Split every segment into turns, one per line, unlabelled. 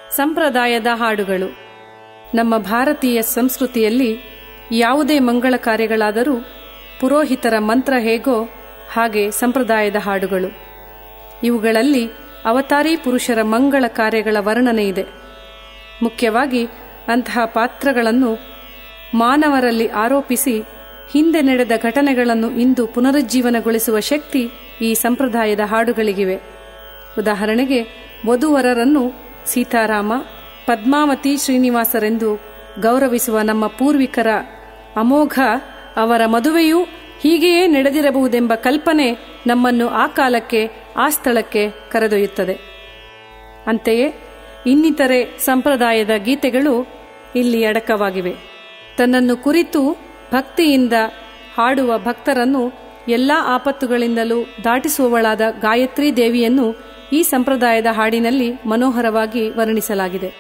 ಸಂಪ್ರದಾಯದ ಹಾಡುಗಳು ನಮ್ಮ ಭಾರತೀಯ ಸಂಸ್ಕೃತಿಯಲ್ಲಿ ಯಾವುದೇ ಮಂಗಳ ಕಾರ್ಯಗಳಾದರೂ ಪುರೋಹಿತರ ಮಂತ್ರ ಹೇಗೋ ಹಾಗೆ ಸಂಪ್ರದಾಯದ ಹಾಡುಗಳು ಇವುಗಳಲ್ಲಿ ಅವತಾರಿ ಪುರುಷರ ಮಂಗಳ ಕಾರ್ಯಗಳ ವರ್ಣನೆ ಇದೆ ಮುಖ್ಯವಾಗಿ ಅಂತಹ ಪಾತ್ರಗಳನ್ನು ಮಾನವರಲ್ಲಿ ಆರೋಪಿಸಿ ಹಿಂದೆ ನಡೆದ ಘಟನೆಗಳನ್ನು ಇಂದು ಪುನರುಜ್ಜೀವನಗೊಳಿಸುವ ಶಕ್ತಿ ಈ ಸಂಪ್ರದಾಯದ ಹಾಡುಗಳಿಗಿವೆ ಉದಾಹರಣೆಗೆ ವಧುವರರನ್ನು ಸೀತಾರಾಮ ಪದ್ಮಾವತಿ ಶ್ರೀನಿವಾಸರೆಂದು ಗೌರವಿಸುವ ನಮ್ಮ ಪೂರ್ವಿಕರ ಅಮೋಘ ಅವರ ಮದುವೆಯೂ ಹೀಗೆಯೇ ನಡೆದಿರಬಹುದೆಂಬ ಕಲ್ಪನೆ ನಮ್ಮನ್ನು ಆ ಕಾಲಕ್ಕೆ ಆ ಸ್ಥಳಕ್ಕೆ ಕರೆದೊಯ್ಯುತ್ತದೆ ಅಂತೆಯೇ ಇನ್ನಿತರೆ ಸಂಪ್ರದಾಯದ ಗೀತೆಗಳು ಇಲ್ಲಿ ಅಡಕವಾಗಿವೆ ತನ್ನನ್ನು ಕುರಿತು ಭಕ್ತಿಯಿಂದ ಹಾಡುವ ಭಕ್ತರನ್ನು ಎಲ್ಲ ಆಪತ್ತುಗಳಿಂದಲೂ ದಾಟಿಸುವವಳಾದ ಗಾಯತ್ರಿ ದೇವಿಯನ್ನು ಈ ಸಂಪ್ರದಾಯದ ಹಾಡಿನಲ್ಲಿ ಮನೋಹರವಾಗಿ ವರ್ಣಿಸಲಾಗಿದೆ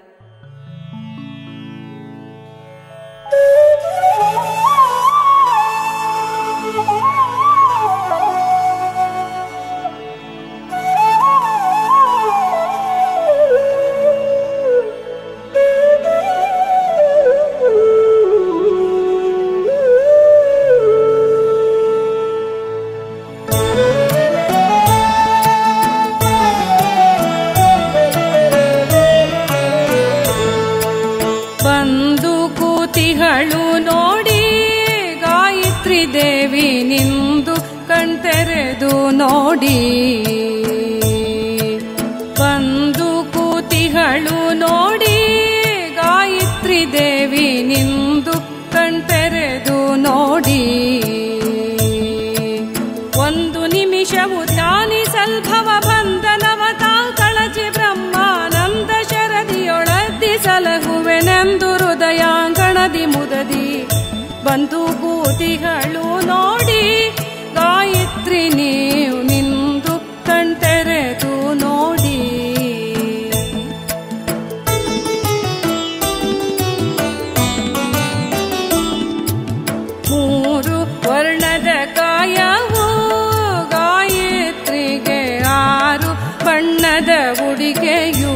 ಬಂದು ಕೂತಿಗಳು ನೋಡಿ ಗಾಯತ್ರಿ ದೇವಿ ನಿಂದು ಕಣ್ತೆರೆದು ನೋಡಿ ಬಂದು ಕೂತಿಗಳು ನೋಡಿ ಗಾಯತ್ರಿ ದೇವಿ ನಿಂದು ಕಣ್ತೆರೆದು ನೋಡಿ ಒಂದು ನಿಮಿಷವು ಧ್ಯಾನಿಸಲ್ಭವ ಬಂಧನವ ತಾವು ಕಳಚಿ ಬ್ರಹ್ಮಾನಂದ ಶರದಿಯೊಳದ್ದಿ ಸಲಹುವೆನೆಂದು ಹೃದಯಾಂಗಣದಿ ಮುದದಿ ಬಂದು ಕೂತಿಗಳು ನೋಡಿ ಗಾಯತ್ರಿ ನೀವು ನಿಂದು ಕಣ್ತೆರೆದು ನೋಡಿ ಮೂರು ವರ್ಣದ ಕಾಯವು ಗಾಯತ್ರಿಗೆ ಆರು ಬಣ್ಣದ ಉಡಿಗೆಯು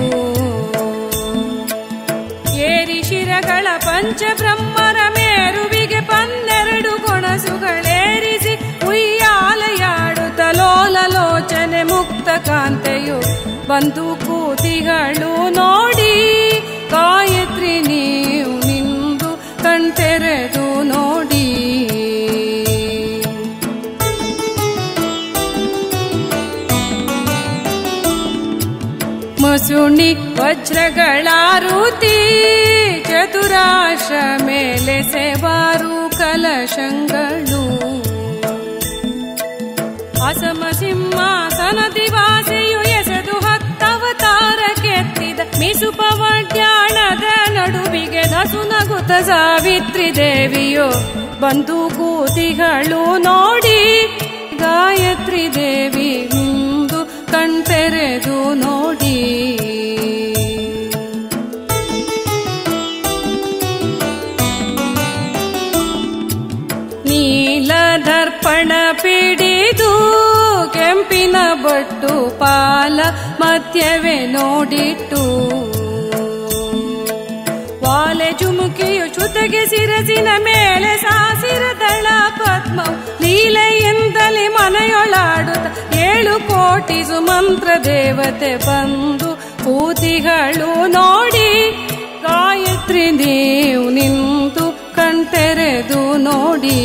ಏರಿ ಶಿರಗಳ ಪಂಚಬ್ರಹ್ಮರ ಮೇರುವಿಗೆ ಪನ್ನೆರಡು ಗೊಣಸುಗಳೇರಿಸಿ ಉಯ್ಯಾಲೆಯಾಡುತ್ತ ಲೋಲಲೋಚನೆ ಮುಕ್ತ ಕಾಂತೆಯು ಬಂದು ಕೂತಿಗಳು ನೋಡಿ ಗಾಯತ್ರಿ ನೀವು ನಿಂದು ಕಣ್ತೆರೆದು ನೋಡಿ ಮುಸುಣಿ ವಜ್ರಗಳಾರುತಿ ಚತುರಾಶ ಮೇಲೆ ಸೆವಾರು ಕಲಶಗಳು ಅಸಮ ಸಿಂಹಾಸನ ದಿವಾಸೆಯು ಎಸೆದು ಹತ್ತವತಾರ ಕೆತ್ತಿದ ಮಿಸುಪವಡ್ಯಾಣದ ನಡುವಿಗೆ ನಸು ನಗುತ್ತ ಸಾವಿತ್ರಿ ದೇವಿಯು ಬಂದು ಕೂತಿಗಳು ನೋಡಿ ಗಾಯತ್ರಿ ದೇವಿ ಮುಂದು ಕಣ್ತೆರೆದು ನೋಡಿ ನೀಲದರ್ಪಣ ಪಿಡಿದು ಕೆಂಪಿನ ಬಟ್ಟು ಪಾಲ ಮಧ್ಯವೇ ನೋಡಿಟ್ಟು ವಾಲೆ ಜುಮುಕಿಯು ಚ್ಯುತಗೆ ಸಿರಸಿನ ಮೇಲೆ ಸಾಸಿರ ದಳ ಪದ್ಮವು ಲೀಲೆಯಿಂದಲೇ ಮನೆಯೊಳಾಡುತ್ತ ಏಳು ಕೋಟಿ ಸುಮಂತ್ರ ದೇವತೆ ಬಂದು ಕೂತಿಗಳು ನೋಡಿ ಗಾಯತ್ರಿ ನೀವು ನಿಂತು ಕಣ್ತೆರೆದು ನೋಡಿ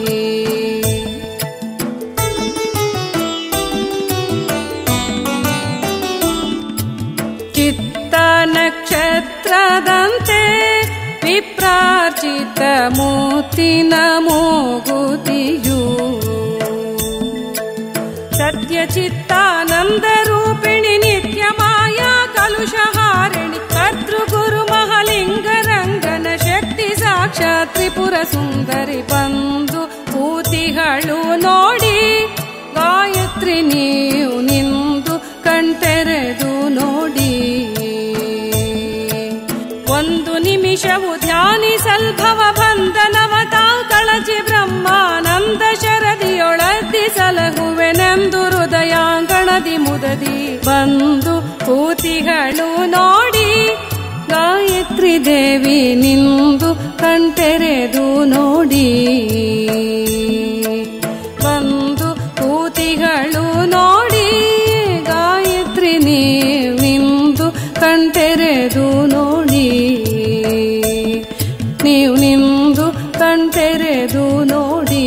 ಚಿತ್ತ ನಕ್ಷತ್ರದಂತೆ ವಿಪ್ರಾರ್ಚಿತ ಮೂತಿನ ಮೂಗುತಿಯು ಸತ್ಯ ಚಿತ್ತಾನಂದ ರೂಪಿಣಿ ನಿತ್ಯ ಮಾಯಾ ಕಲುಷಹಾರಿಣಿ ಕರ್ತೃ ಗುರು ಮಹಲಿಂಗ ರಂಗನ ಶಕ್ತಿ ಸಾಕ್ಷಾತ್ ತ್ರಿಪುರ ಸುಂದರಿ ಬಂದು ಕೂತಿಗಳು ನೋಡಿ ಗಾಯತ್ರಿ ನೀವು ನಿಂದು ಕಣ್ತೆರೆದು ನೋಡಿ ಒಂದು ನಿಮಿಷವು ಧ್ಯಾನಿಸಲ್ಭವ ಬಂಧನವ ತಾವು ಕಳಚಿ ಬ್ರಹ್ಮಾನಂದ ಶರದಿಯೊಳದ್ದಿ ಸಲಹುವೆನೆಂದು ಹೃದಯಾಂಗಣದಿ ಮುದದಿ ಬಂದು ಕೂತಿಗಳು ನೋಡಿ ಗಾಯತ್ರಿ ದೇವಿ ನಿಂದು ಕಣ್ತೆರೆದು ನೋಡಿ ಬಂದು ಕೂತಿಗಳು ನೋಡಿ ಗಾಯತ್ರಿ ನೀವಿಂದು ಕಣ್ತೆರೆದು ನೋಡಿ ನೀವು ನಿಂದು ಕಣ್ತೆರೆದು ನೋಡಿ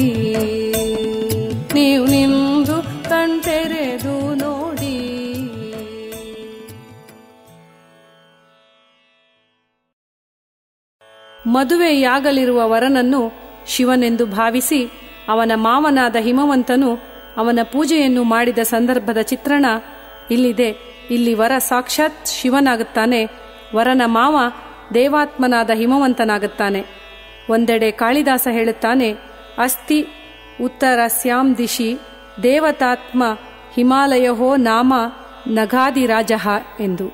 ನೀವು ನಿಂದು ಕಣ್ತೆರೆದು ನೋಡಿ ಮದುವೆಯಾಗಲಿರುವ ವರನನ್ನು ಶಿವನೆಂದು ಭಾವಿಸಿ ಅವನ ಮಾವನಾದ ಹಿಮವಂತನು ಅವನ ಪೂಜೆಯನ್ನು ಮಾಡಿದ ಸಂದರ್ಭದ ಚಿತ್ರಣ ಇಲ್ಲಿದೆ ಇಲ್ಲಿ ವರ ಸಾಕ್ಷಾತ್ ಶಿವನಾಗುತ್ತಾನೆ ವರನ ಮಾವ ದೇವಾತ್ಮನಾದ ಹಿಮವಂತನಾಗುತ್ತಾನೆ ಒಂದೆಡೆ ಕಾಳಿದಾಸ ಹೇಳುತ್ತಾನೆ ಅಸ್ತಿ ಉತ್ತರ ಸ್ಯಾಂ ದಿಶಿ ದೇವತಾತ್ಮ ಹಿಮಾಲಯಹೋ ನಾಮ ನಗಾದಿರಾಜಃ ಎಂದು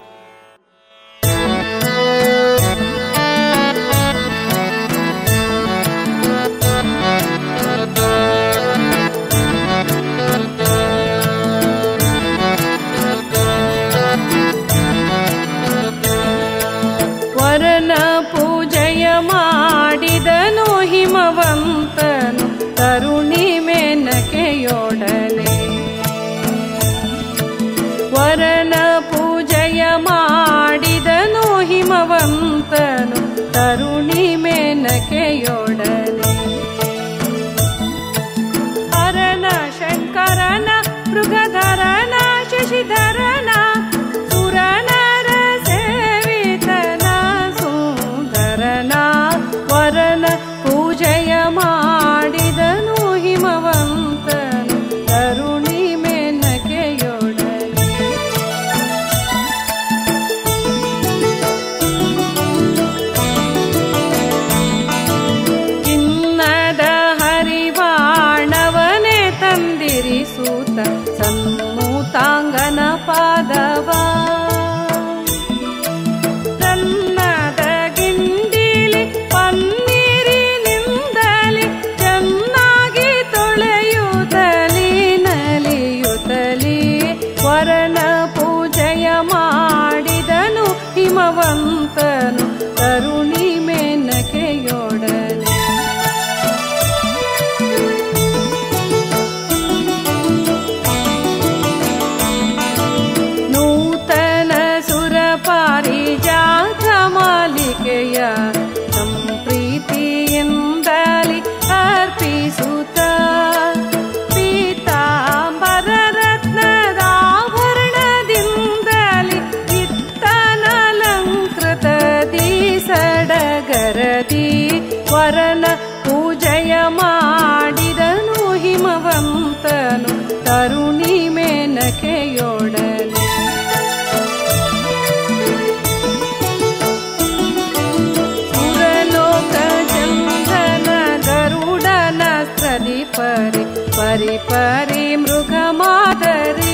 ವರನ ಪೂಜೆಯ ಮಾಡಿದನು ಹಿಮವಂತನು ತರುಣಿ ಮೇನಕೆಯೊಡನೆ ವರನ ಪೂಜೆಯ ಮಾಡಿದನು ಹಿಮವಂತನು ತರುಣಿ ಮೇನಕೆಯೊಡನೆ ಹರನ ಶಂಕರನ ಮೃಗಧರನ ಶಶಿಧರನ ಸುರನರ ಸೇವಿತನ ಸುಂದರನ ವರನ ಪೂಜೆಯ ಮಾಡಿದನು ಹಿಮವಂತನು ತರುಣಿ ಮೇನಕೆಯೊಡನೆ ಚಿನ್ನದ ಹರಿವಾಣವನೆ ತಂದಿರಿಸೂತ ಸನ್ಮೂತಾಂಗನ ಪಾದವ ರನ್ನದ ಗಿಂಡಿಲಿ ಪನ್ನೀರಿನಿಂದಲಿ ಚೆನ್ನಾಗಿ ತೊಳೆಯುತ್ತಲಿ ನಲಿಯುತ್ತಲಿ ವರನ ಪೂಜೆಯ ಮಾಡಿದನು ಹಿಮವಂತನು ತರುಣಿ ಮೇನಕೆಯೊಡನೆ ನೂತನ ಸುರ ಪಾರಿಜಾತ ಮಾಲಿಕೆಯ ಸಂಪ್ರೀತಿಯಿಂದಲಿ ಅರ್ಪಿಸುತ್ತ ಪೀತಾಂಬರ ರತ್ನದಾಭರಣದಿಂದಲಿ ಇತ್ತನಲಂಕೃತದಿ ಸಡಗರದಿ ವರನ ಪೂಜೆಯ ಮಾಡಿದನು ಹಿಮವಂತನು ತರುಣಿ ಮೇನಕೆಯೊಡನೆ ಸುರಲೋಕ ಚಂದನ ಗರುಡನ ಸ್ತ್ರದಿ ಪರಿ ಪರಿ ಪರಿ ಮೃಗ ಮಾದರಿ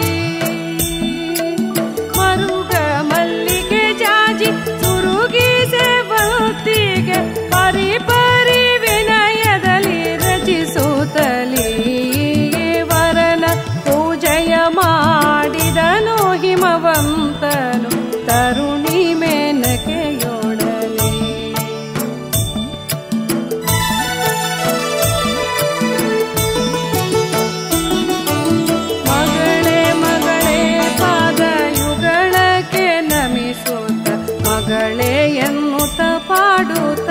ಮರುಗ ಮಲ್ಲಿಗೆ ಜಾಜಿ ಸುರುಗಿ ಸೇವತ್ತಿಗೆ ಪರಿ ಪರಿ ವಿನಯದಲ್ಲಿ ರಚಿಸುತ್ತಲೇ ವರನ ಪೂಜೆಯ ಮಾಡಿದನು ಹಿಮವಂತನು ತರುಣಿ ಮೇನಕೆಯೊಡನೆ ಮಗಳೇ ಮಗಳೇ ಪಾದಯುಗಳಕ್ಕೆ ನಮಿಸುತ್ತ ಮಗಳೇ ಎನ್ನುತ್ತ ಪಾಡುತ್ತ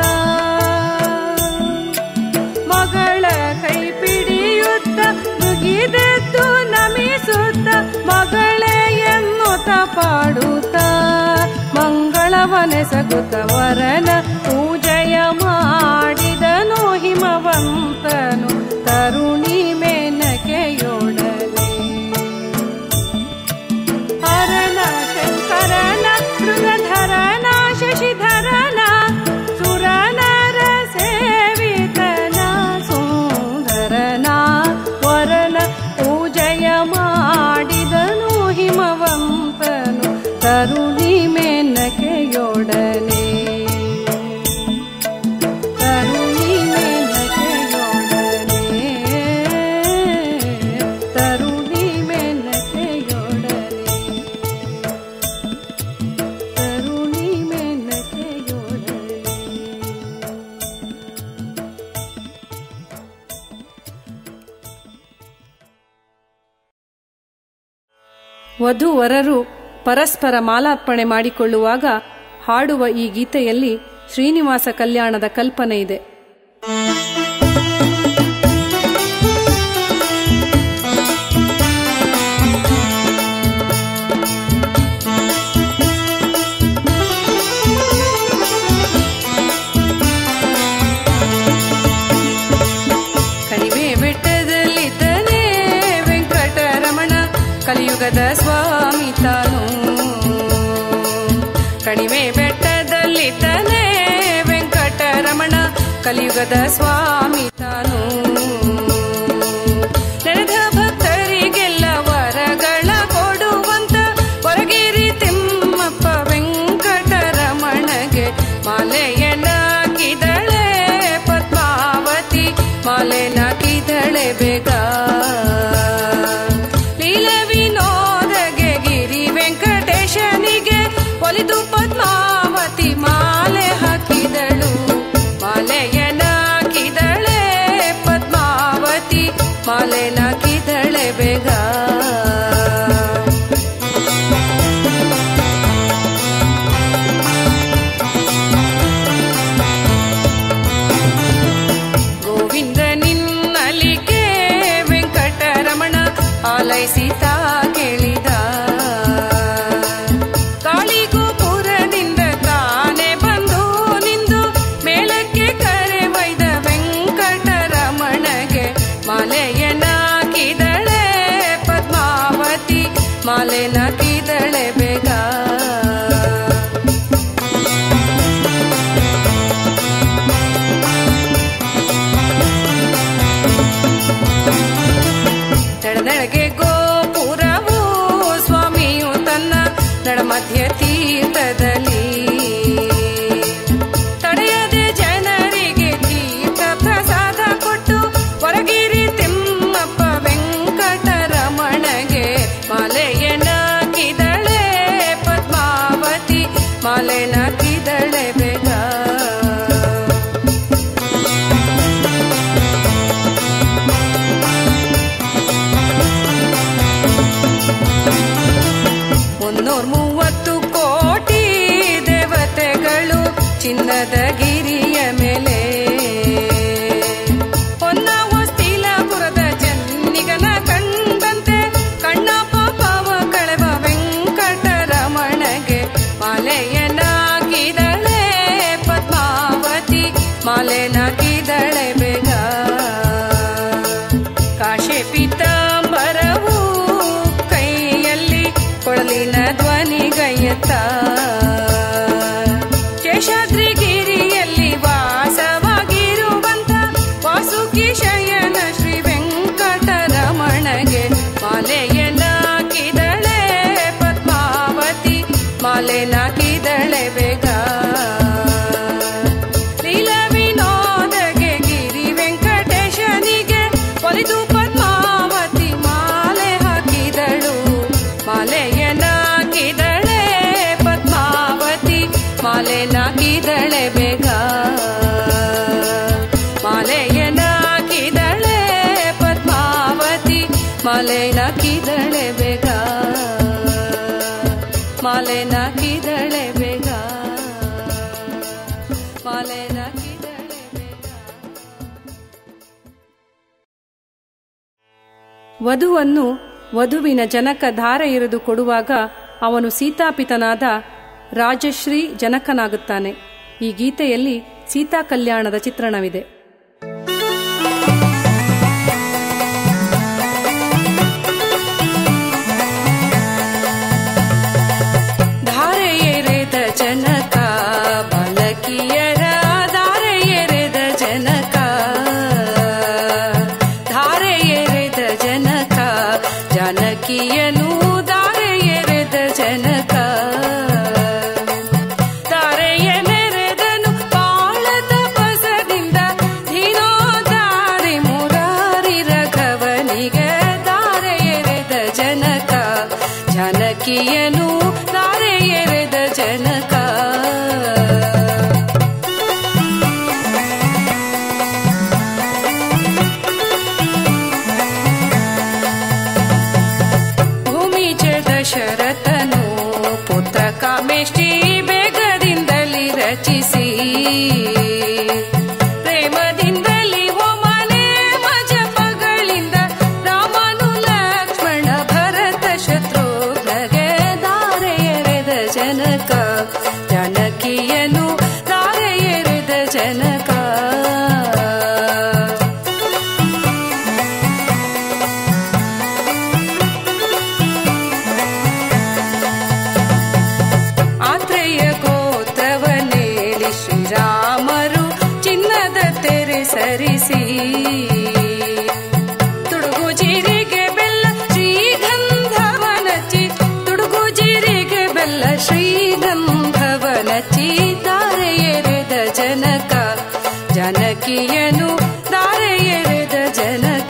ಮಗಳ ಕೈ ಪಿಡಿಯುತ್ತ ಮುಗಿದೆದ್ದು ನಮಿಸುತ್ತ ಮಗಳೇ ಎನ್ನುತ್ತ ಪಾಡುತ್ತ ಮಂಗಳವನೆಸಗುತ್ತ ವರನ ಪೂಜೆಯ ಮಾಡಿದನು ಹಿಮವಂತನು ತರುಣಿ ಮೇನಕೆಯೊಡನೆ ಹರನ ಶಂಕರನ ಮೃಗಧರನ ಶಶಿಧರನ ಸುರನರ ಸೇವಿತನ ಸುಂದರನ ವರನ ಪೂಜೆಯ ಮಾಡಿದನು ಹಿಮವಂತನು ತರುಣಿ ಮೇನಕೆಯೊಡನೆ ತರುಣಿ ಮೇನಕೆಯೊಡನೆ ತರುಣಿ ಮೇನಕೆಯೊಡನೆ ತರುಣಿ ಮೇನಕೆಯೊಡನೆ ವಧುವರರು ಪರಸ್ಪರ ಮಾಲಾರ್ಪಣೆ ಮಾಡಿಕೊಳ್ಳುವಾಗ ಹಾಡುವ ಈ ಗೀತೆಯಲ್ಲಿ ಶ್ರೀನಿವಾಸ ಕಲ್ಯಾಣದ ಕಲ್ಪನೆ ಇದೆ ಕಣಿವೆ ಬೆಟ್ಟದಲ್ಲಿದ್ದನೇ ವೆಂಕಟರಮಣ ಕಲಿಯುಗದ ಸ್ವಾಮಿ ತಾನು ಕಣಿವೆ ಬೆಟ್ಟದಲ್ಲಿದ್ದನೇ ವೆಂಕಟರಮಣ ಕಲಿಯುಗದ ಸ್ವಾಮಿ ತಾನು ನೆನೆದ ಭಕ್ತರಿಗೆಲ್ಲ ವರಗಳ ಕೊಡುವಂತ ಹೊರಗಿರಿ ತಿಮ್ಮಪ್ಪ ವೆಂಕಟರಮಣಗೆ ಮಾಲೆಯನ್ನಾಕಿದಳೆ ಪದ್ಮಾವತಿ ಮಾಲೆನಾಕಿದಳೆ ಬೇಗ ಲೀಲ ವಿನೋದಗೆ ಗಿರಿ ವೆಂಕಟೇಶನಿಗೆ ಒಲಿದು ಪದ್ಮಾವತಿ ಮಾಲೆ ಹಾಕಿದಳು ಮಾಲೆಯನ್ನಾಕಿದಳೆ ಪದ್ಮಾವತಿ ಮಾಲೆನಾಕಿದಳೆ ಬೇಗ ಗೋವಿಂದ ನಿನ್ನಲಿಗೆ ವೆಂಕಟರಮಣ ಆಲೈಸಿತಾ ಕೇಳಿದ ಕಾಳಿಗೋಪುರದಿಂದ ತಾನೇ ಬಂದು ನಿಂದು ಮೇಲಕ್ಕೆ ಕರೆ ಒಯ್ದ ವೆಂಕಟರಮಣಗೆ ಮಾಲೆಯನ್ನಾಕಿದಳೆ ಪದ್ಮಾವತಿ ಮಾಲೆನಾಕಿದಳೆ ಬೇಗ ದಡದಳಗೆ ಗೋಪುರವು ಸ್ವಾಮಿಯು ತನ್ನ ನಡಮಧ್ಯ ತೀರ್ಥದಲ್ಲಿ ತಡೆಯದೆ ಜನರಿಗೆ ತೀರ್ಥ ಪ್ರಸಾದ ಕೊಟ್ಟು ಹೊರಗಿರಿ ತಿಮ್ಮಪ್ಪ ವೆಂಕಟರಮಣಗೆ ಮಾಲೆಯನ್ನಾಕಿದಳೆ ಪದ್ಮಾವತಿ ಮಾಲೆನಾಕಿದಳೆ ಬೇಗ ಮುನ್ನೂರ ಮೂವತ್ತು ಕೋಟಿ ದೇವತೆಗಳು ಚಿನ್ನದ ಗಿರಿಯ ಮೇಲೆ ಹೊನ್ನ ಹೊಸ್ತಿಲಪುರದ ಜನ್ನಿಗನ ಕಂಡಂತೆ ಕಣ್ಣಪ್ಪ ಪಾವ ಕಳೆವ ವೆಂಕಟರಮಣಗೆ ಮಾಲೆಯನ್ನಾಕಿದಳೆ ಪದ್ಮಾವತಿ ಮಾಲೆನಾಕಿದಳೆ ಬೇಗ ಕಾಶೆ ಪೀತಾಂಬರವು ಕೈಯಲ್ಲಿ ಕೊಳಲಿನ ಧ್ವನಿಗೈಯತ್ತ ಶೇಷಾದ್ರಿಗಿರಿಯಲ್ಲಿ ವಾಸವಾಗಿರುವಂತ ವಾಸುಕಿ ಶಯನ ಶ್ರೀ ವೆಂಕಟರಮಣಗೆ ಮಾಲೆಯನ್ನಾಕಿದಳೆ ಪದ್ಮಾವತಿ ಮಾಲೆನಾಕಿದಳೆ ಬೇಗ ಲೀಲ ವಿನೋದಗೆ ಗಿರಿ ವೆಂಕಟೇಶನಿಗೆ ಒಲಿದು ಪದ್ಮಾವತಿ ಮಾಲೆ ಹಾಕಿದಳು ಮಾಲೆಯನ್ನಾಕಿದಳೆ ಪದ್ಮಾವತಿ ಮಾಲೆನಾಕಿದಳೆ ಬೇಗ ಮಾಲೆಯನ್ನಾಕಿದಳೆ ಪದ್ಮಾವತಿ ಮಾಲೆನಾಕಿದಳೆ ಬೇಗ ಮಾಲೆನಾಕಿದಳೆ ಬೇಗ ಮಾಲೆನಾಕಿದಳೆ ಬೇಗ ವಧುವನ್ನು ವಧುವಿನ ಜನಕ ಧಾರೆ ಎರೆದು ಕೊಡುವಾಗ ಅವನು ಸೀತಾಪಿತನಾದ ರಾಜಶ್ರೀ ಜನಕನಾಗುತ್ತಾನೆ ಈ ಗೀತೆಯಲ್ಲಿ ಸೀತಾ ಕಲ್ಯಾಣದ ಚಿತ್ರಣವಿದೆ ಧಾರೆ ಎರೆದ ಜನಕ ಬಾಲಕಿಯರ ಧಾರೆ ಎರೆದ ಜನಕ ಧಾರೆ ಎರೆದ ಜನಕ ಜಾನಕಿಯನು ಧಾರೆ ಎರೆದ ಜನಕ ಧಾರೆಯ ಮೆರೆದನು ಕಾಳದ ಬಸದಿಂದ ಧೀನೋದಾರಿ ಮುರಾರಿ ರಘವನಿಗೆ ಧಾರೆ ಎರೆದ ಜನಕ ಜಾನಕಿಯನು ಧಾರೆ ಎರೆದ ಜನಕ ಭೂಮಿ ಜ ದಶ ಧರಿಸಿ ತುಡುಗು ಜೀರಿಗೆ ಬೆಲ್ಲ ಶ್ರೀಗಂಧವನಚಿ ತುಡುಗು ಜೀರಿಗೆ ಬೆಲ್ಲ ಶ್ರೀಗಂಧವನಚಿ ತಾರೆ ಎರೆದ ಜನಕ ಜನಕಿಯನು ತಾರೆ ಎರೆದ ಜನಕ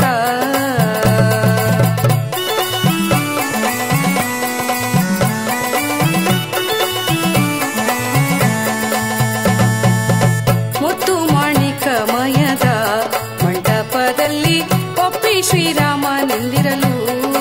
ಮುತ್ತು ಮಾಣಿಕಮಯದ ಮಂಟಪದಲ್ಲಿ ಒಪ್ಪಿ ಶ್ರೀರಾಮ ನಿಂದಿರಲು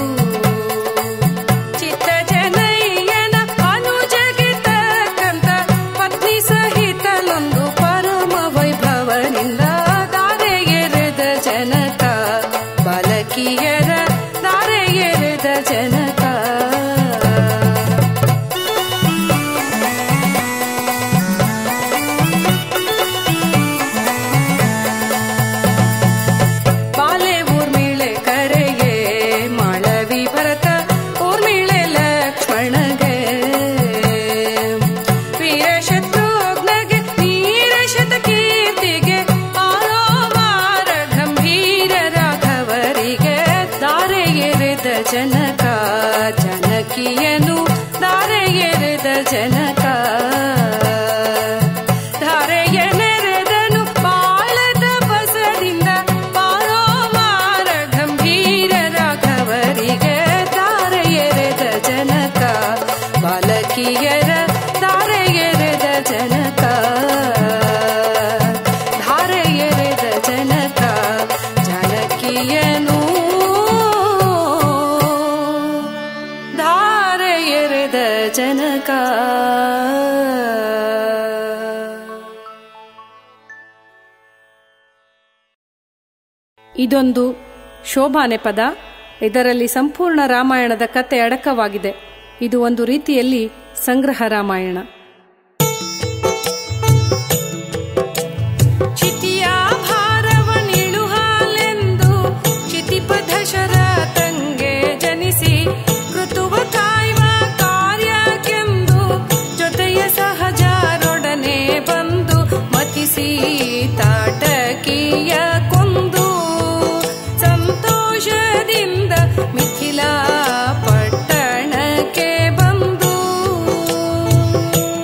ಚಿತ್ತ ಜನಯ್ಯನ ಅನುಜಗೆ ತಕ್ಕಂತ ಪತ್ನಿ ಸಹಿತನೊಂದು ಪರಮ ವೈಭವನಿಂದ ದಾರೆ ಎರೆದ ಜನಕ ಬಾಲಕಿಯರ ದಾರೆ ಎರೆದ ಜನಕ ಬಾಲೆ ಊರ್ಮಿಳೆ ಕರೆಗೆ ಮಾಳವಿ ಭರತ ಊರ್ಮಿಳೆ ಲಕ್ಷ್ಮಣಗೆ ವೀರ ಶತ್ರುಘ್ನಗೆ ವೀರ ಶತ ಕೀರ್ತಿಗೆ ಆರೋವಾರ ಗಂಭೀರ ರಾಘವರಿಗೆ ದಾರೆ ಎರೆದ ಜನಕ ಜನಕಿಯನು ದಾರೆ ಎರೆದ ಜನಕ ಧಾರೆಯ ನೆರೆದನು ಬಾಳದ ಬಸದಿಂದ ಪಾರೋಮಾರ ಗಂಭೀರ ರಾಘವರಿಗೆ ದಾರೆ ಎರೆದ ಜನಕ ಬಾಲಕಿಯರ ದಾರೆ ಎರೆದ ಜನಕ ಧಾರೆ ಎರೆದ ಜನಕ ಜನಕಿಯನು ಧಾರೆ ಎರೆದ ಜನಕ ಇದೊಂದು ಶೋಭಾನೆ ಪದ ಇದರಲ್ಲಿ ಸಂಪೂರ್ಣ ರಾಮಾಯಣದ ಕತೆ ಅಡಕವಾಗಿದೆ ಇದು ಒಂದು ರೀತಿಯಲ್ಲಿ ಸಂಗ್ರಹ ರಾಮಾಯಣ ಚಿತಿಯ ಭಾರವನಿಳು ಹಾಲೆಂದು ಚಿತಿಪಥ ಶರತಂಗೆ ಜನಿಸಿ ಋತುವ ಕಾಯುವ ಕಾರ್ಯಕ್ಕೆಂದು ಜೊತೆಯ ಸಹಜರೊಡನೆ ಬಂದು ಮತಿಸಿ ತಾಟಕಿಯ ಕೊಂದು ಸಂತೋಷದಿಂದ ಮಿಥಿಲಾ ಪಟ್ಟಣಕ್ಕೆ ಬಂದು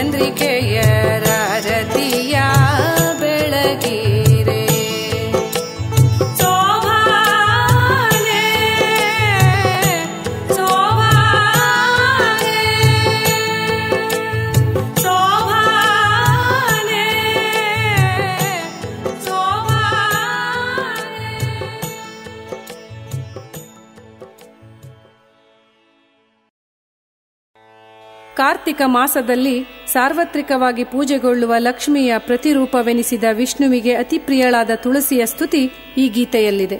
ಚಂದ್ರಿಕೆಯ ರಾರತಿಯ ಬೆಳಗಿರೆ ಸೋಭಾನೆ ಸೋಭಾನೆ ಸೋಭಾನೆ ಸೋಭಾನೆ ಕಾರ್ತಿಕ ಮಾಸದಲ್ಲಿ ಸಾರ್ವತ್ರಿಕವಾಗಿ ಪೂಜೆಗೊಳ್ಳುವ ಲಕ್ಷ್ಮಿಯ ಪ್ರತಿರೂಪವೆನಿಸಿದ ವಿಷ್ಣುವಿಗೆ ಅತಿ ಪ್ರಿಯಳಾದ ತುಳಸಿಯ ಸ್ತುತಿ ಈ ಗೀತೆಯಲ್ಲಿದೆ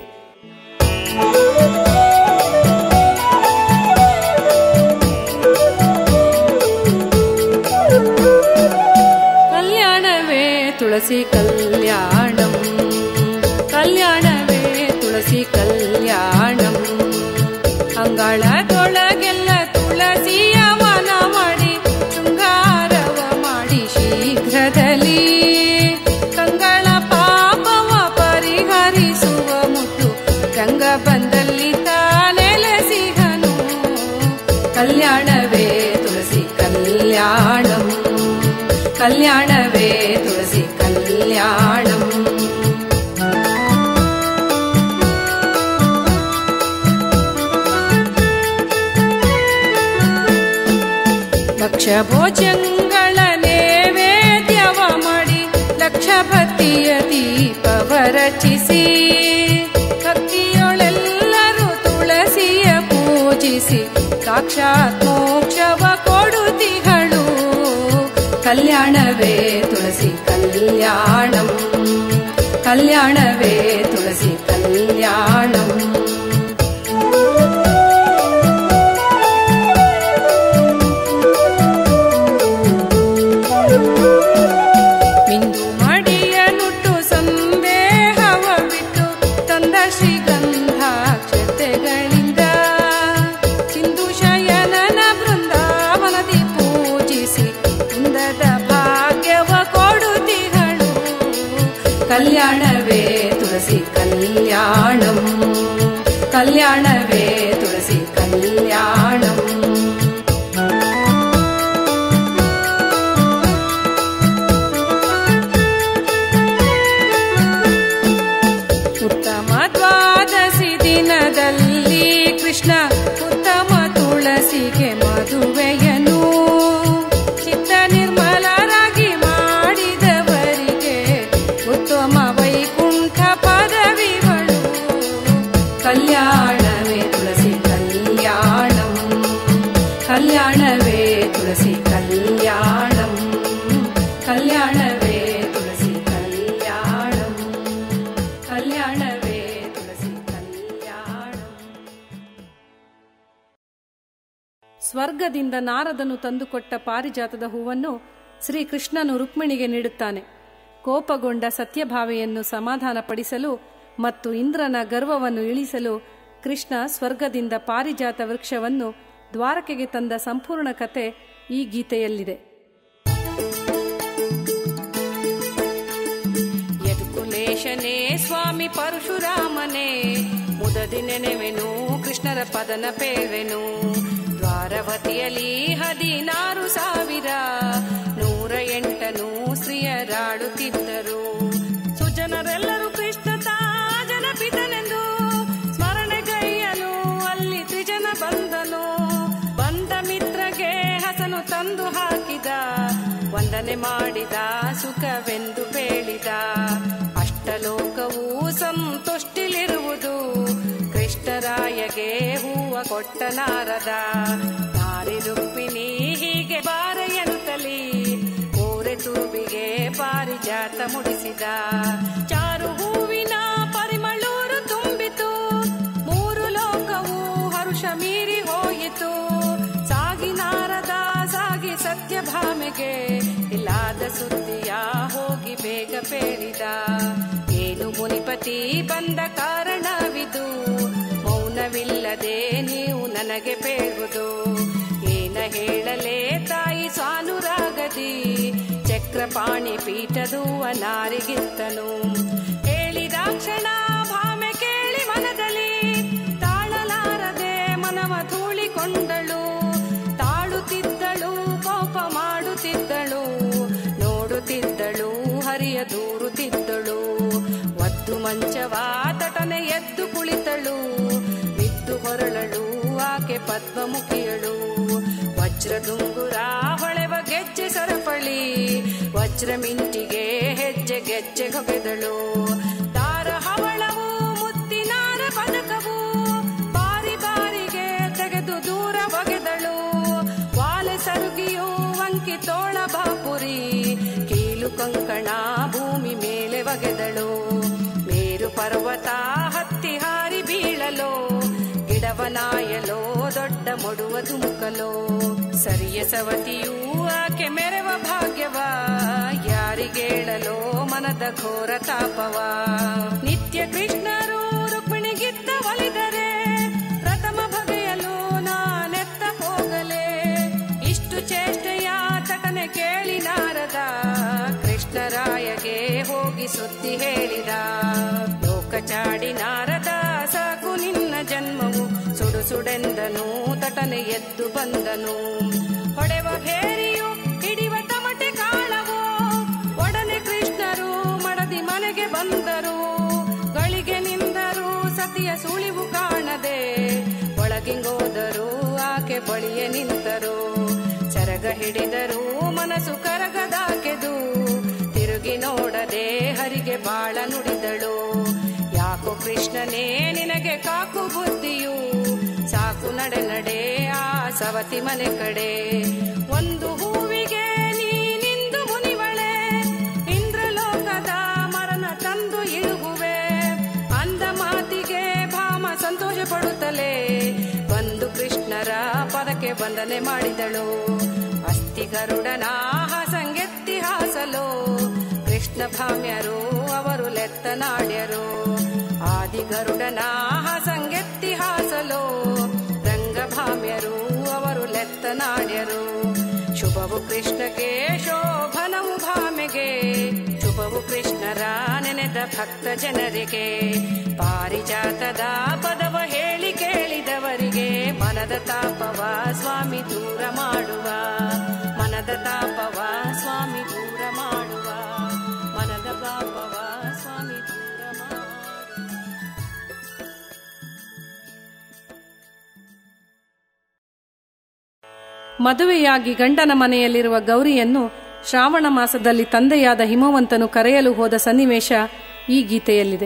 ಕಲ್ಯಾಣವೇ ತುಳಸಿ ಕಲ್ಯಾಣಂ ಕಲ್ಯಾಣವೇ ತುಳಸಿ ಕಲ್ಯಾಣಂ ಅಂಗಳದೊಳಗೆಲ್ಲ ತುಳಸಿಯ ಮನ ಮಾಡಿ ಶೃಂಗಾರವ ಮಾಡಿ ಶೀಘ್ರದಲ್ಲಿ ಕಂಗಳ ಪಾಪವ ಪರಿಹರಿಸುವ ಮುತ್ತು ರಂಗ ಬಂದಲ್ಲಿ ತಾನೆಲೆಸಿಗನು ಕಲ್ಯಾಣವೇ ತುಳಸಿ ಕಲ್ಯಾಣಂ ಕಲ್ಯಾಣವೇ ತುಳಸಿ ಕಲ್ಯಾಣಂ ಭಕ್ಷ ಭೋಜಂಗಳ ನೇವೇದ್ಯವ ಮಾಡಿ ಲಕ್ಷ ಭಕ್ತಿಯ ದೀಪವ ರಚಿಸಿ ಭಕ್ತಿಯೊಳೆಲ್ಲರೂ ತುಳಸಿಯ ಪೂಜಿಸಿ ಸಾಕ್ಷಾತ್ ಮೋಕ್ಷವ ಕೊಡುತಿಗಳು ಕಲ್ಯಾಣವೇ ತುಳಸಿ ಕಲ್ಯಾಣಂ ಕಲ್ಯಾಣವೇ ತುಳಸಿ ಕಲ್ಯಾಣಂ ಮಿಂದು ಮಡಿಯ ನುಟ್ಟು ಸಂದೇಹವ ಬಿಟ್ಟು ತಂದ ಶ್ರೀಗಂಧಾಕ್ಷತೆಗಳಿಂದ ಸಿಂಧು ಶಯನನ ಬೃಂದಾವನದಿ ಪೂಜಿಸಿ ಕುಂದದ ಭಾಗ್ಯವ ಕೊಡುತಿಗಳು ಕಲ್ಯಾಣವೇ ತುಳಸಿ ಕಲ್ಯಾಣಂ ಕಲ್ಯಾಣವೇ ತುಳಸಿ ಕಲ್ಯಾಣಂ ಉತ್ತಮ ದ್ವಾದಶಿ ದಿನದಲ್ಲಿ ಕೃಷ್ಣ ಉತ್ತಮ ತುಳಸಿಗೆ ಮದುವೆಯನು ಚಿತ್ತ ನಿರ್ಮಲರಾಗಿ ಮಾಡಿದವರಿಗೆ ಉತ್ತಮ ವೈಕುಂಠ ಪದವಿಗಳು ಕಲ್ಯಾಣವೇ ತುಳಸಿ ಕಲ್ಯಾಣಂ ಕಲ್ಯಾಣವೇ ತುಳಸಿ ಕಲ್ಯಾಣಂ ಕಲ್ಯಾಣವೇ ತುಳಸಿ ಕಲ್ಯಾಣಂ ಕಲ್ಯಾಣವೇ ತುಳಸಿ ಕಲ್ಯಾಣಂ ಸ್ವರ್ಗದಿಂದ ನಾರದನು ತಂದುಕೊಟ್ಟ ಪಾರಿಜಾತದ ಹೂವನ್ನು ಶ್ರೀಕೃಷ್ಣನು ರುಕ್ಮಿಣಿಗೆ ನೀಡುತ್ತಾನೆ ಕೋಪಗೊಂಡ ಸತ್ಯಭಾವೆಯನ್ನು ಸಮಾಧಾನಪಡಿಸಲು ಮತ್ತು ಇಂದ್ರನ ಗರ್ವವನ್ನು ಇಳಿಸಲು ಕೃಷ್ಣ ಸ್ವರ್ಗದಿಂದ ಪಾರಿಜಾತ ವೃಕ್ಷವನ್ನು ದ್ವಾರಕೆಗೆ ತಂದ ಸಂಪೂರ್ಣ ಕತೆ ಈ ಗೀತೆಯಲ್ಲಿದೆ ಯದುಕುಲೇಶನೇ ಸ್ವಾಮಿ ಪರಶುರಾಮನೇ ಮುದದಿ ನೆನೆವೆನು ಕೃಷ್ಣರ ಪದನ ಪೇವೆನು ದ್ವಾರವತಿಯಲ್ಲಿ ಹದಿನಾರು ಸಾವಿರ ನೂರ ಎಂಟನು ಸ್ತ್ರೀಯರಾಡುತ್ತಿದ್ದರು ಸುಜನರೆಲ್ಲರೂ ಕೃಷ್ಣ ತಾಜನ ಪಿತನೆಂದು ಸ್ಮರಣೆಗೈಯನು ಅಲ್ಲಿ ತ್ರಿಜನ ಬಂದನು ಬಂದ ಮಿತ್ರಗೆ ಹಸನು ತಂದು ಹಾಕಿದ ವಂದನೆ ಮಾಡಿದ ಸುಖವೆಂದು ಬೇಳಿದ ಅಷ್ಟಲೋಕವು ಸಂತುಷ್ಟಿಲಿರುವುದು ಕೃಷ್ಣರಾಯಗೆ ಹೂವ ಕೊಟ್ಟ ನಾರದ ನಾರಿ ರುಕ್ಮಿಣಿ ಹೀಗೆ ಬಾರ ಎಂತಲಿ ಕೋರೆ ತುರುಬಿಗೆ ಪಾರಿಜಾತ ಮುಡಿಸಿದ ಚಾರು ಹೂವಿನ ಪರಿಮಳೂರು ತುಂಬಿತು ಮೂರು ಲೋಕವು ಹರುಷ ಮೀರಿ ಹೋಯಿತು ಸಾಗಿ ನಾರದ ಸಾಗಿ ಸತ್ಯಭಾಮೆಗೆ ಇಲ್ಲದ ಸುದ್ದಿಯ ಹೋಗಿ ಬೇಗ ಪೇಳಿದ ಏನು ಮುನಿಪತಿ ಬಂದ ಕಾರಣವಿದು ಮೌನವಿಲ್ಲದೆ ನೀವು ನನಗೆ ಬೇಗುದು ಏನ ಹೇಳಲೇ ತಾಯಿ ಸ್ವಾನುರಾಗದಿ ಚಕ್ರಪಾಣಿ ಪೀಠದುವ ನಾರಿಗಿತ್ತನು ಹೇಳಿದ ಕ್ಷಣ ಭಾಮೆ ಕೇಳಿ ಮನದಲ್ಲಿ ತಾಳಲಾರದೆ ಮನವ ತೂಳಿಕೊಂಡಳು ತಾಳುತ್ತಿದ್ದಳು ಕೋಪ ಮಾಡುತ್ತಿದ್ದಳು ಮಂಚವಾ ತಟನೆ ಎದ್ದು ಕುಳಿತಳು ಬಿದ್ದು ಹೊರಳಳು ಆಕೆ ಪದ್ಮಮುಖಿಯಳು ವಜ್ರ ಡುಂಗುರ ಹೊಳೆವ ಗೆಜ್ಜೆ ಸರಪಳಿ ವಜ್ರ ಮಿಂಟಿಗೆ ಹೆಜ್ಜೆ ಗೆಜ್ಜೆ ಹೊಗೆದಳು ದಾರ ಹವಳವು ಮುತ್ತಿನಾರ ಪದಕವು ಬಾರಿ ಬಾರಿಗೆ ತೆಗೆದು ದೂರ ಒಗೆದಳು ವಾಲೆ ಸರುಗಿಯು ವಂಕಿ ತೋಳ ಬಾಪುರಿ ಕೀಲು ಕಂಕಣ ಭೂಮಿ ಮೇಲೆ ಒಗೆದಳು ಮೇರು ಪರ್ವತ ಹತ್ತಿ ಹಾರಿ ಬೀಳಲು ಗಿಡವನಾಯಲೋ ದೊಡ್ಡ ಮೊಡುವ ಧುಮುಕಲೋ ಸರಿಯ ಸವತಿಯೂ ಆಕೆ ಮೆರವ ಭಾಗ್ಯವ ಯಾರಿಗೇಳಲೋ ಮನದ ಘೋರ ತಾಪವ ನಿತ್ಯ ಕೃಷ್ಣರು ರುಕ್ಮಿಣಿಗಿತ್ತ ಒಲಿದರೆ ಪ್ರಥಮ ಬಗೆಯಲು ನಾನೆತ್ತ ಹೋಗಲೇ ಇಷ್ಟು ಚೇಷ್ಟೆಯ ತಟನೆ ಕೇಳಿ ನಾರದ ಕೃಷ್ಣರಾಯಗೆ ಹೋಗಿ ಸುದ್ದಿ ಹೇಳಿದ ಲೋಕ ಚಾಡಿ ನಾರದ ಸಾಕು ನಿನ್ನ ಜನ್ಮವು ಸುಡು ಸುಡೆಂದನು ತಟನೆ ಎದ್ದು ಬಂದನು ಹೊಡೆವ ಭೇರಿಯು ಹಿಡಿವ ತಮಟೆ ಕಾಳವು ಒಡನೆ ಕೃಷ್ಣರು ಮಡದಿ ಮನೆಗೆ ಬಂದರು ಗಳಿಗೆ ನಿಂದರು ಸತಿಯ ಸುಳಿವು ಕಾಣದೆ ಒಳಗಿಂಗೋದರು ಆಕೆ ಬಳಿಯೇ ನಿಂತರು ಚರಗ ಹಿಡಿದರು ಮನಸ್ಸು ಕರಗದಾಕೆದು ತಿರುಗಿ ನೋಡದೆ ಹರಿಗೆ ಬಾಳ ನುಡಿದಳು ಯಾಕೋ ಕೃಷ್ಣನೇ ನಿನಗೆ ಕಾಕು ಬುದ್ಧಿಯು ಸಾಕು ನಡೆ ನಡೆ ಆ ಸವತಿ ಮನೆ ಕಡೆ ಒಂದು ಹೂವಿಗೆ ನೀನಿಂದು ಮುನಿವಳೆ ಇಂದ್ರಲೋಕದ ಮರನ ತಂದು ಇಳುಗುವೆ ಅಂದ ಮಾತಿಗೆ ಭಾಮ ಸಂತೋಷ ಪಡುತ್ತಲೇ ಬಂದು ಕೃಷ್ಣರ ಪದಕ್ಕೆ ವಂದನೆ ಮಾಡಿದಳು ಅಸ್ಥಿ ಗರುಡನ ಸಂಗೆತ್ತಿ ಹಾಸಲು ಕೃಷ್ಣ ಭಾಮ್ಯರು ಅವರು ಲೆತ್ತನಾಡ್ಯರು ಆದಿ ಗರುಡನ ಸಂಗೆತ್ತಿ ಹಾಸಲು ರಂಗಭಾಮ್ಯರು ಅವರು ಲೆತ್ತನಾಡ್ಯರು ಶುಭವು ಕೃಷ್ಣಗೆ ಶೋಭನವು ಭಾಮೆಗೆ ಶುಭವು ಕೃಷ್ಣರ ನೆನೆದ ಭಕ್ತ ಜನರಿಗೆ ಪಾರಿಜಾತದ ಪದವ ಹೇಳಿ ಕೇಳಿದವರಿಗೆ ಮನದ ತಾಪವ ಸ್ವಾಮಿ ದೂರ ಮಾಡುವ ಮನದ ತಾಪವ ಸ್ವಾಮಿ ದೂರ ಮಾಡುವ ಮನದ ಪಾಪವ ಸ್ವಾಮಿ ದೂರ ಮಾಡುವ ಮದುವೆಯಾಗಿ ಗಂಡನ ಮನೆಯಲ್ಲಿರುವ ಗೌರಿಯನ್ನು ಶ್ರಾವಣ ಮಾಸದಲ್ಲಿ ತಂದೆಯಾದ ಹಿಮವಂತನು ಕರೆಯಲು ಹೋದ ಸನ್ನಿವೇಶ ಈ ಗೀತೆಯಲ್ಲಿದೆ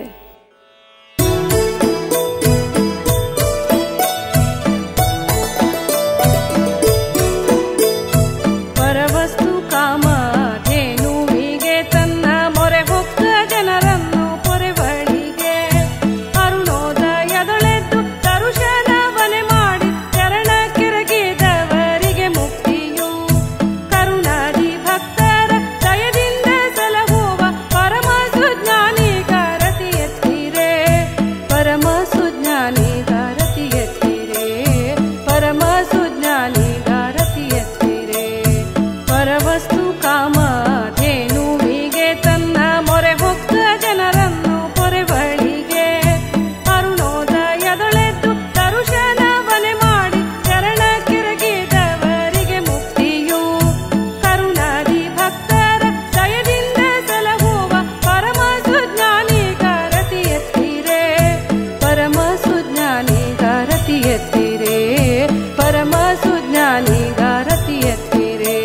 ಪರವಸ್ತು ಕಾಮ ಧೇನುವಿಗೆ ತನ್ನ ಮೊರೆ ಹೊಕ್ಕ ಜನರನ್ನು ಪೊರೆಬಳಿಗೆ ಅರುಣೋದಯದೊಳೆದ್ದು ತರುಶನವನೆ ಮಾಡಿ ಚರಣ ಕೆರಗಿದವರಿಗೆ ಮುಕ್ತಿಯು ಕರುಣಾದಿ ಭಕ್ತರ ದಯದಿಂದ ಸಲಹುವ ಪರಮ ಸುಜ್ಞಾನಿ ಗಾರತಿ ಎತ್ತಿರೆ ಪರಮ ಸುಜ್ಞಾನಿ ಗಾರತಿ ಎತ್ತಿರೆ ಪರಮ ಸುಜ್ಞಾನಿ ಗಾರತಿ ಎತ್ತಿರೆ ಪರವಸ್ತು ಕಾಮ ಧೇನುವಿಗೆ ತನ್ನ ಮೊರೆ ಹೊಕ್ಕ ಜನರನ್ನು ಪೊರೆಬಳಿಗೆ ಅರುಣೋದಯದೊಳೆದ್ದು ತರುಶನವನೆ ಮಾಡಿ ಚರಣ ಕೆರಗಿದವರಿಗೆ ಮುಕ್ತಿಯು ಕರುಣಾದಿ ಭಕ್ತರ ದಯದಿಂದ ಸಲಹುವ ಪರಮ ಸುಜ್ಞಾನಿ ಗಾರತಿ ಎತ್ತಿರೆ ಪರಮ ಸುಜ್ಞಾನಿ ಗಾರತಿ ಎತ್ತಿರೆ ಪರಮ ಸುಜ್ಞಾನಿ ಗಾರತಿ ಎತ್ತಿರೆ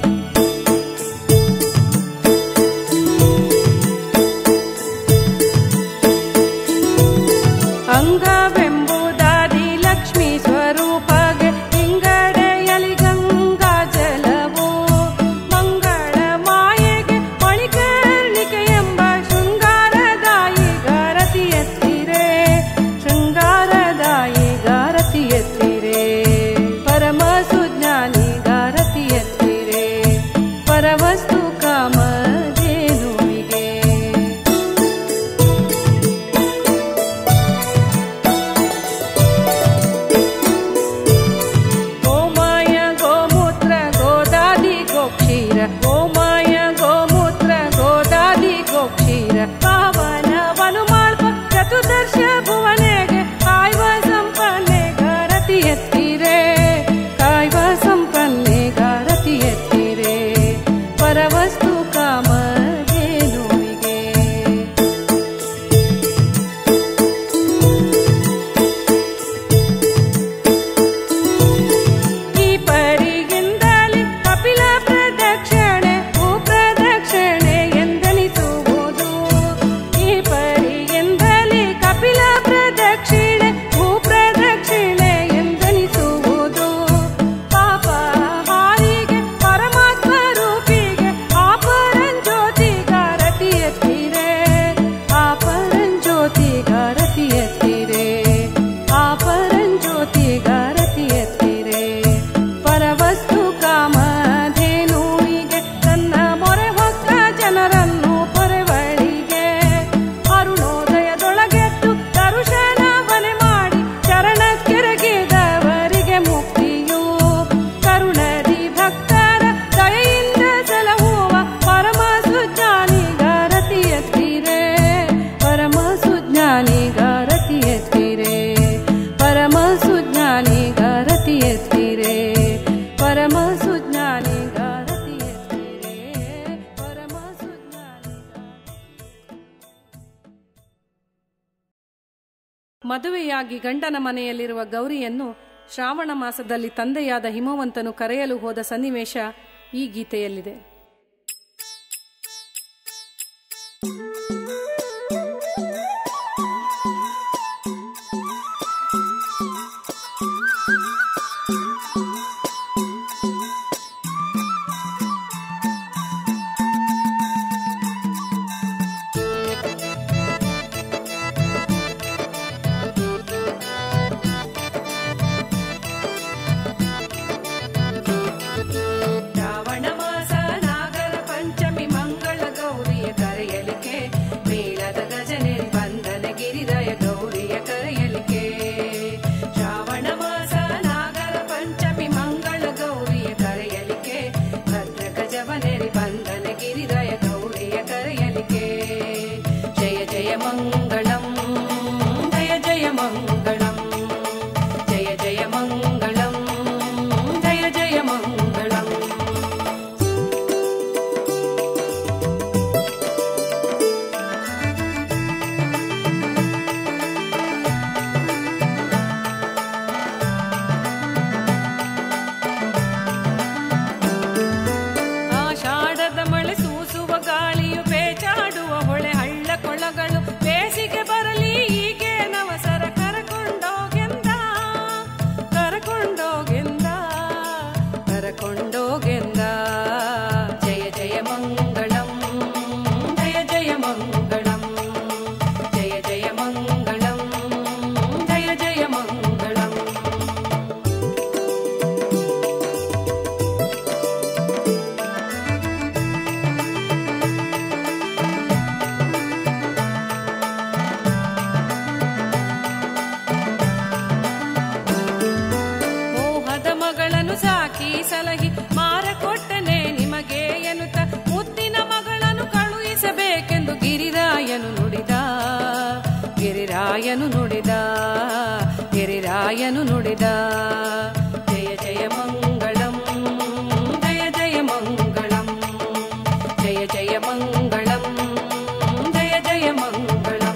ಅಂಗವೆಂಬುದಾದಿ ಲಕ್ಷ್ಮೀ ಸ್ವರೂಪಗೆ ಇಂಗಡೆಯಲಿ ಗಂಗಾ ಜಲವು ಮಂಗಳ ಮಾಯೆಗೆ ಮಣಿಕರ್ಣಿಕೆ ಎಂಬ ಶೃಂಗಾರದಾಯಿ ಗಾರತಿ ಎತ್ತಿರೆ ಶೃಂಗಾರದಾಯಿ ಗಾರತಿ ಎತ್ತಿರೆ ಪರಮ ಸುಜ್ಞಾನಿ ಗಾರತಿ ಎತ್ತಿರೆ ಪರವಸ್ತು ಕಾಮಧೇನುವಿಗೆ ಗೋಮಾಯ ಗೋಮೂತ್ರ ಗೋದಾದಿ ಗೋಕ್ಷೀರ ಗೋಮಾಯ ಗೋಮೂತ್ರ ಗೋದಾದಿ ಗೋಕ್ಷೀರ ಪಾವನವನು ಮಾಡ್ಪ ಚತುರ್ದರ್ಶ ಭುವನೆಗೆ ಕಾಯ್ವ ಸಂಪನ್ನೆ ಗಾರತಿ ಎತ್ತಿರೆ ಕಾಯ್ವ ಸಂಪನ್ನೆ ಗಾರತಿ ಎತ್ತಿರೆ ಪರವಸ್ತು ಕಾಮಧೇನುವಿಗೆ ಮದುವೆಯಾಗಿ ಗಂಡನ ಮನೆಯಲ್ಲಿರುವ ಗೌರಿಯನ್ನು ಶ್ರಾವಣ ಮಾಸದಲ್ಲಿ ತಂದೆಯಾದ ಹಿಮವಂತನು ಕರೆಯಲು ಹೋದ ಸನ್ನಿವೇಶ ಈ ಗೀತೆಯಲ್ಲಿದೆ ಶ್ರಾವಣ ಮಾಸ ನಾಗರ ಪಂಚಮಿ ಮಂಗಳ ಗೌರಿಯ ಕರೆಯಲಿಕೆ ಮೇಳದ ಗಜನೆ ಬಂಧನ ಗಿರಿದಯ ಗೌರಿಯ ಕರೆಯಲಿಕೆ ಶ್ರಾವಣ ಮಾಸ ನಾಗರ ಪಂಚಮಿ ಮಂಗಳ ಗೌರಿಯ ಕರೆಯಲಿಕೆ ಭದ್ರ ಗಜವನೆರಿ ಬಂಧನ ಗಿರಿದಯ ಗೌರಿಯ ಕರೆಯಲಿಕೆ ಜಯ ಜಯ ಮಂಗಳಂ ಜಯ ಜಯ ಮಂಗಳಂ ಜಯ ಜಯ ಮಂಗಳಂ ಜಯ ಜಯ ಮಂಗಳಂ ಆಷಾಢದ ಮಳೆ ಸೂಸುವ ಗಾಳಿಯು ಬೇಚಾಡುವ ಹೊಳೆ ಹಳ್ಳ ಕೊಳಗಳು ಬೇಸಿಗೆ ಬರಲಿ ಹೀಗೆ ನವಸರ ಕರಕೊಂಡೋಗೆಂದ ಕರಕೊಂಡೋಗೆಂದ ಕರಕೊಂಡೋಗೆಂದ ಜಯ ಜಯ ಮಂಗಳಂ ಜಯ ಜಯ ಮಂಗಳಂ ಜಯ ಜಯ ಮಂಗಳಂ ಜಯ ಜಯ ಮಂಗಳಂ ಮೋಹದ ಮಗಳನ್ನು ಸಾಕಿ ಸಲಹಿ ಮಾರ ಕೊಟ್ಟನೆ ನಿಮಗೆ ಎನ್ನುತ್ತ ಮುದ್ದಿನ ಮಗಳನ್ನು ಕಳುಹಿಸಬೇಕೆಂದು ಗಿರಿರಾಯನು ನುಡಿದ ಗಿರಿರಾಯನು ನುಡಿದ ಗಿರಿರಾಯನು ನುಡಿದ ಜಯ ಜಯ ಮಂಗಳಂ ಜಯ ಜಯ ಮಂಗಳಂ ಜಯ ಜಯ ಮಂಗಳಂ ಜಯ ಜಯ ಮಂಗಳಂ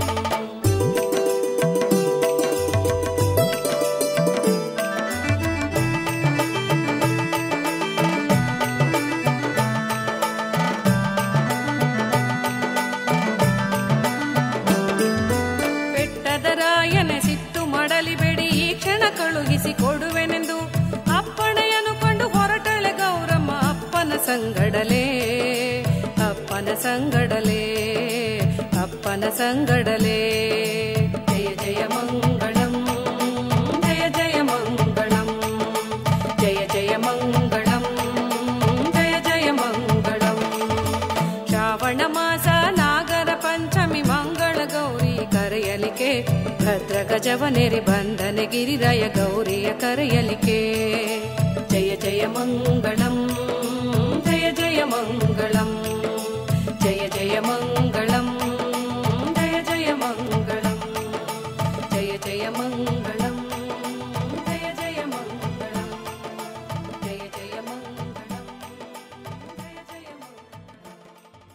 ಬೆಟ್ಟದ ರಾಯನ ಸಿಟ್ಟು ಮಡಲಿ ಬೆಡಿ ಈ ಕ್ಷಣ ಕಳುಹಿಸಿ ಕೊಡುವೆನೆಂದು ಅಪ್ಪಣೆಯನ್ನು ಕೊಂಡು ಹೊರಟಳೆ ಗೌರಮ್ಮ ಅಪ್ಪನ ಸಂಗಡಲೇ ಅಪ್ಪನ ಸಂಗಡಲೇ ಅಪ್ಪನ ಸಂಗಡಲೇ ಜಯ ಜಯ ಮಂಗಳಂ ಜಯ ಜಯ ಮಂಗಳಂ ಜಯ ಜಯ ಮಂಗಳಂ ಜಯ ಜಯ ಮಂಗಳಂ ಶ್ರಾವಣ ಮಾಸ ನಾಗರ ಪಂಚಮಿ ಮಂಗಳ ಗೌರಿ ಕರೆಯಲಿಕೆ ಭದ್ರ ಗಜವನೆರಿ ಬಂಧನೆ ಗಿರಿರಯ ಗೌರಿಯ ಕರೆಯಲಿಕೆ ಜಯ ಜಯ ಮಂಗಳಂ ಜಯ ಜಯ ಮಂಗಳಂ ಜಯ ಜಯ ಮಂಗಳಂ ಜಯ ಜಯ ಮಂಗಳಂ ಜಯ ಜಯ ಮಂಗಳಂ ಜಯ ಜಯ ಮಂಗಳಂ ಜಯ ಜಯ ಮಂಗಳಂ ಜಯ ಜಯ ಮಂಗಳಂ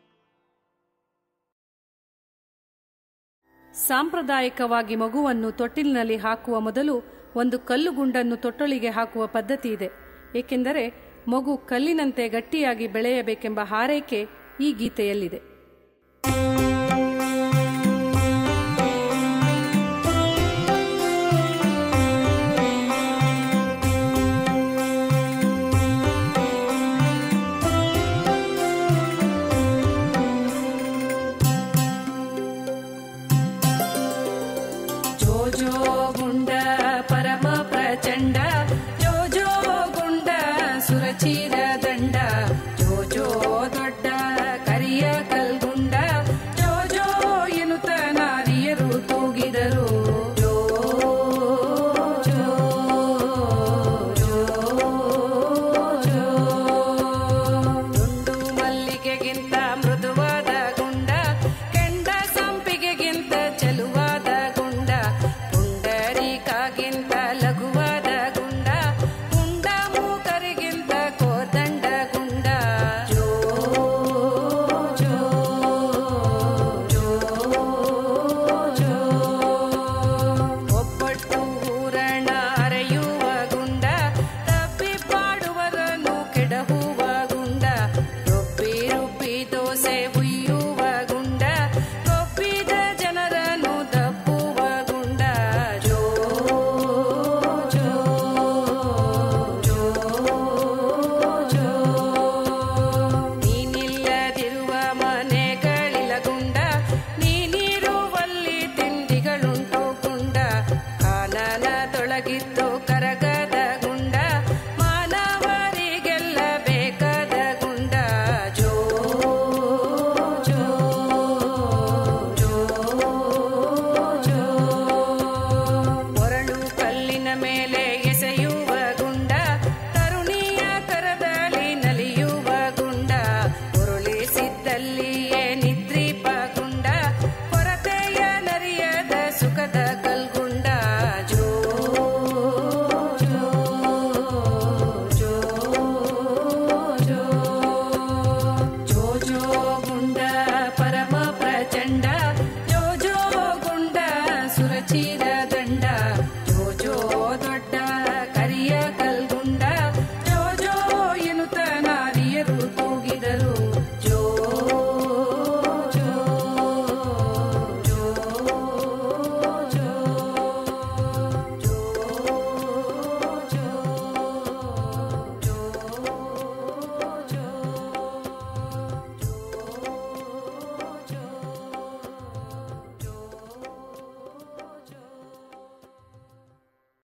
ಸಾಂಪ್ರದಾಯಿಕವಾಗಿ ಮಗುವನ್ನು ತೊಟ್ಟಿಲಿನಲ್ಲಿ ಹಾಕುವ ಮೊದಲು ಒಂದು ಕಲ್ಲು ಗುಂಡನ್ನು ತೊಟ್ಟಲಿಗೆ ಹಾಕುವ ಪದ್ಧತಿ ಇದೆ ಏಕೆಂದರೆ ಮಗು ಕಲ್ಲಿನಂತೆ ಗಟ್ಟಿಯಾಗಿ ಬೆಳೆಯಬೇಕೆಂಬ ಹಾರೈಕೆ ಈ ಗೀತೆಯಲ್ಲಿದೆ